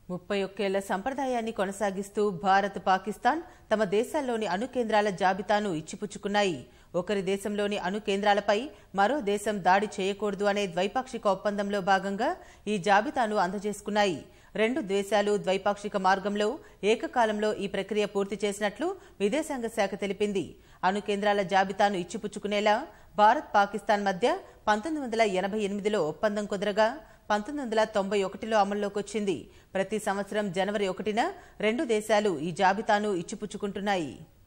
ముప్పై ఒక్కేళ్ల సంప్రదాయాన్ని కొనసాగిస్తూ భారత్ పాకిస్తాన్ తమ దేశాల్లోని అణు కేంద్రాల జాబితాను ఇచ్చిపుచ్చుకున్నాయి ఒకరి దేశంలోని అణు కేంద్రాలపై మరో దేశం దాడి చేయకూడదు అనే ద్వైపాక్షిక ఒప్పందంలో భాగంగా ఈ జాబితాను అందజేసుకున్నాయి రెండు దేశాలు ద్వైపాక్షిక మార్గంలో ఏకకాలంలో ఈ ప్రక్రియ పూర్తి చేసినట్లు విదేశాంగ శాఖ తెలిపింది అణు కేంద్రాల జాబితాను ఇచ్చిపుచ్చుకునేలా భారత్ పాకిస్తాన్ మధ్య పంతొమ్మిది వందల ఎనభై ఎనిమిదిలో ఒప్పందం కుదరగా పంతొమ్మిది వందల తొంభై ఒకటిలో అమల్లోకి వచ్చింది ప్రతి సంవత్సరం జనవరి ఒకటిన రెండు దేశాలు ఈ జాబితాను ఇచ్చిపుచ్చుకుంటున్నాయి